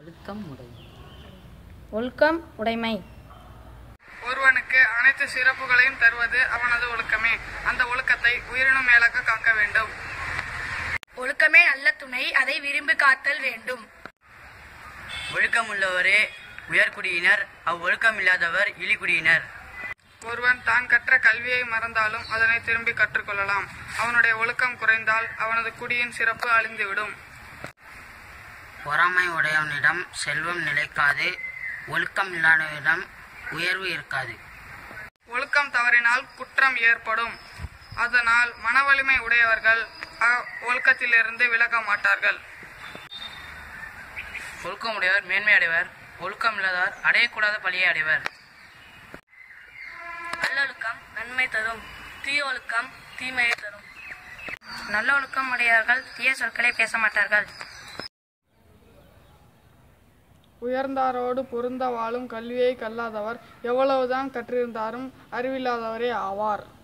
ஒழுக்கம் உடை ஒழுக்கம் உடைமை ஒருவனுக்கு அனைத்து சிறப்புகளையும் தருவது அவனது ஒழுக்கமே அந்த ஒழுக்கத்தை உயிரினும் மேலாக காக்க வேண்டும் ஒழுக்கமே நல்ல துணை அதை விரும்பி காத்தல் வேண்டும் ஒழுக்கமுள்ளவரே உயர்குடியினர் அவ்வொழுக்கம் இல்லாதவர் இழிகுடியினர் ஒருவன் தான் கற்ற கல்வியை மறந்தாலும் அதனை திரும்பி கற்றுக்கொள்ளலாம் அவனுடைய ஒழுக்கம் குறைந்தால் அவனது குடியின் சிறப்பு அழிந்துவிடும் பொறாமை உடையவனிடம் செல்வம் நிலைக்காது ஒழுக்கம் இல்லாதவனிடம் உயர்வு இருக்காது ஒழுக்கம் தவறினால் குற்றம் ஏற்படும் அதனால் மனவலிமை உடையவர்கள் அ- ஒழுக்கத்திலிருந்து விலக மாட்டார்கள் ஒழுக்கமுடையவர் மேன்மை அடைவர் ஒழுக்கம் இல்லாதவர் அடையக்கூடாத பழியை அடைவர் நல்லொழுக்கம் நன்மை தரும் தீய ஒழுக்கம் தீமையை தரும் நல்ல ஒழுக்கம் உடையவர்கள் தீய சொற்களை பேச மாட்டார்கள் உயர்ந்தாரோடு பொருந்த வாழும் கல்வியை கல்லாதவர் எவ்வளவுதான் கற்றிருந்தாலும் அறிவில்லாதவரே ஆவார்